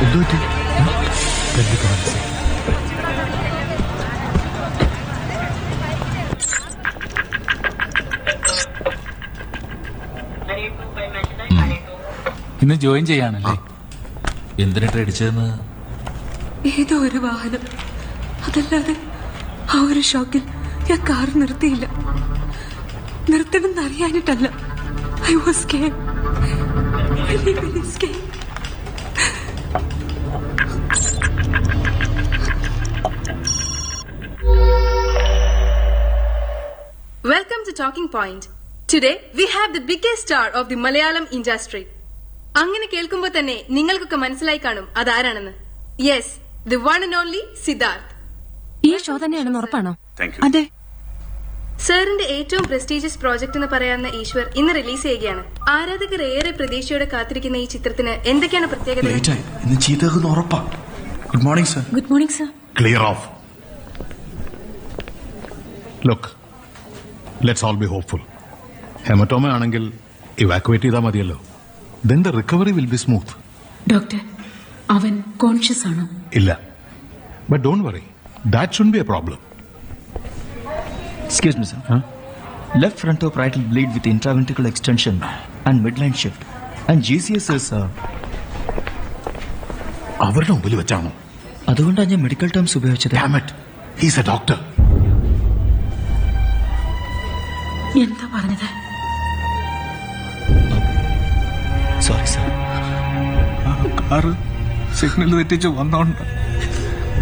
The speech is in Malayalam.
എന്തു പറ്റി എന്തൊക്കെ മനസ്സിലായി ഇന്ന് ജോയിൻ ചെയ്യാണല്ലേ എന്തിനാ അടിച്ചതെന്ന് ഏതോ ഒരു വാഹനം അതല്ലാതെ ആ ഒരു ഷോക്കിൽ ഞാൻ കാർ നിർത്തിയില്ല നിർത്തണമെന്ന് അറിയാനിട്ടല്ല I was Welcome to Talking Point. Today we have the biggest star of the Malayalam industry. അങ്ങനെ കേൾക്കുമ്പോൾ തന്നെ നിങ്ങൾക്കൊക്കെ മനസ്സിലായി കാണും അതാരാണെന്ന് yes the one and only Siddharth ഈ ഷോ തന്നെയാണെന്ന് ഉറപ്പാണോ അതെ സാറിന്റെ ഏറ്റവും പ്രസ്റ്റീജിയസ് പ്രോജക്ട് എന്ന് പറയാവുന്ന ഈശ്വർ ഇന്ന് റിലീസ് ചെയ്യുകയാണ് ആരാധകർ ഏറെ പ്രതീക്ഷയോടെ കാത്തിരിക്കുന്ന ഈ ചിത്രത്തിന് എന്തൊക്കെയാണ് പ്രത്യേകത ലേറ്റായി ഇന്ന് ചീത്തകുന്ന ഉറപ്പാ good morning sir good morning sir clear of look let's all be hopeful haematoma ആണെങ്കിൽ ഇവാക്യുവേറ്റ് ചെയ്താൽ മതിയല്ലോ then the recovery will be smooth doctor അവൻ കോൺഷ്യസ് ആണോ ഇല്ല but don't worry that should be a problem Excuse me, sir. Left frontal parietal bleed with intraventricular extension and midline shift. And GCS is. Uh, അവരുടെ മുമ്പിൽ വെച്ചാണോ അതുകൊണ്ടാണ് ഞാൻ മെഡിക്കൽ ടേംസ് ഉപയോഗിച്ചത് ഡാമറ്റ് ഹീസ് എ ഡോക്ടർ എന്താ പറഞ്ഞത് സോറി സർ കാറ് സിഗ്നൽ തെറ്റിച്ച് വന്നോണ്ട്